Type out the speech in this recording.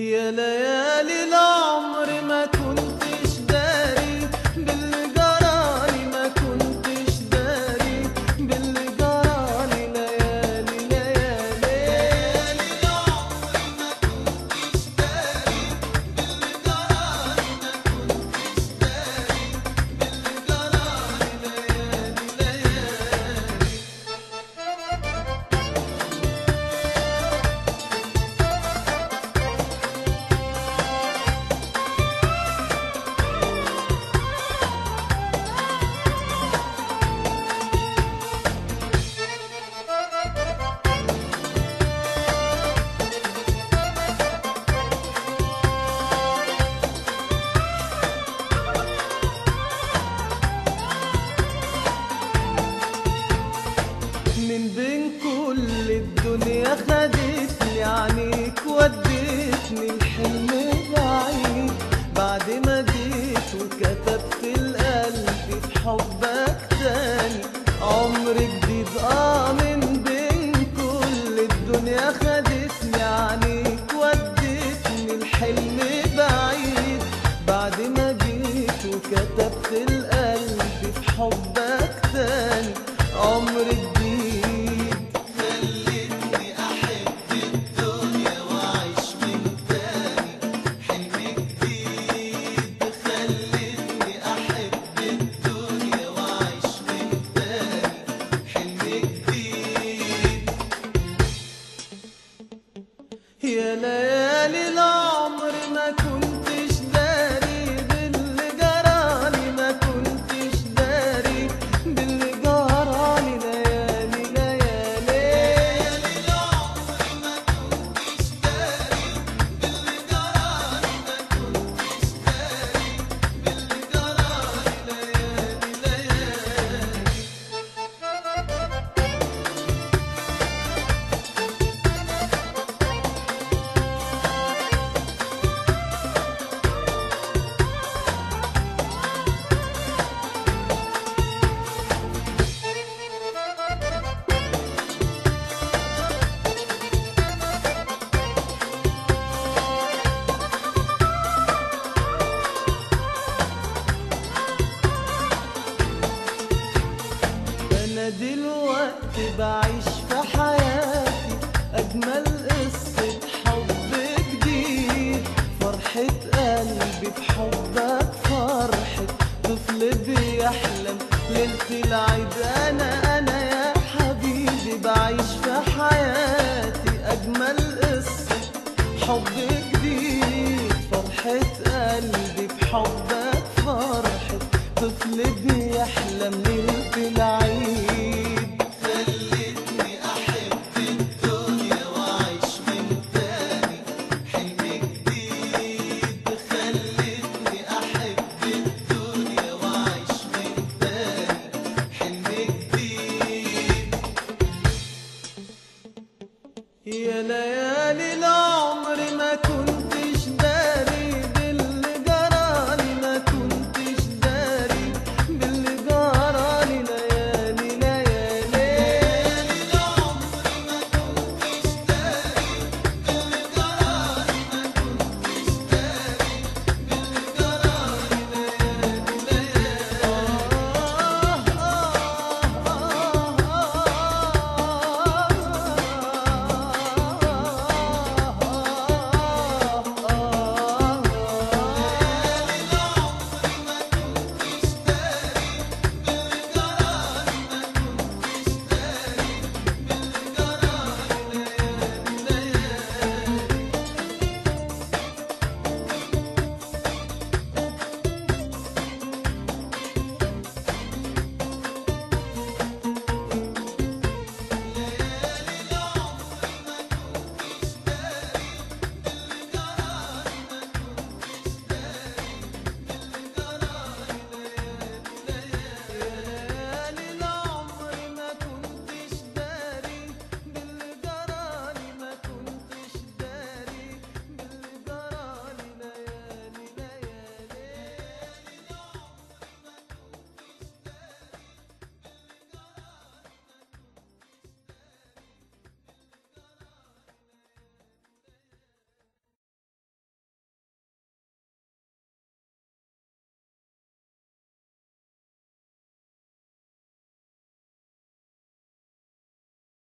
يا ليالي العمر ما كنتش داري باللي جرالي ما كنتش داري باللي جرالي ليالي ليالي العمر ما كنتش داري باللي جرالي ما كنتش داري باللي جرالي ليالي ليالي من بين كل الدنيا خدتني عنيك وديتني الحلم بعيد بعد ما جيت وكتبت القلب في حبك تاني عمر جديد اه من بين كل الدنيا خدتني عنيك وديتني الحلم بعيد بعد ما جيت وكتبت القلب في حبك تاني عمر جديد خلتني احب الدنيا واعيش من تاني حلم جديد خلتني احب الدنيا واعيش من تاني حلم جديد يا ليالي العمر ما كنتش داري باللي جرالي ما كنتش داري باللي جرالي ليالي ليالي العمر ما كنتش داري باللي جرالي ما كنتش داري باللي جرالي ليالي ليالي أنا دلوقتي بعيش في حياتي أجمل قصة حب جديد فرحة قلبي بحبك فرحة طفل بيحلم ليلة العيد أنا أنا يا حبيبي بعيش في حياتي أجمل قصة حب جديد فرحة قلبي بحبك فرحة طفل بيحلم ليلة العيد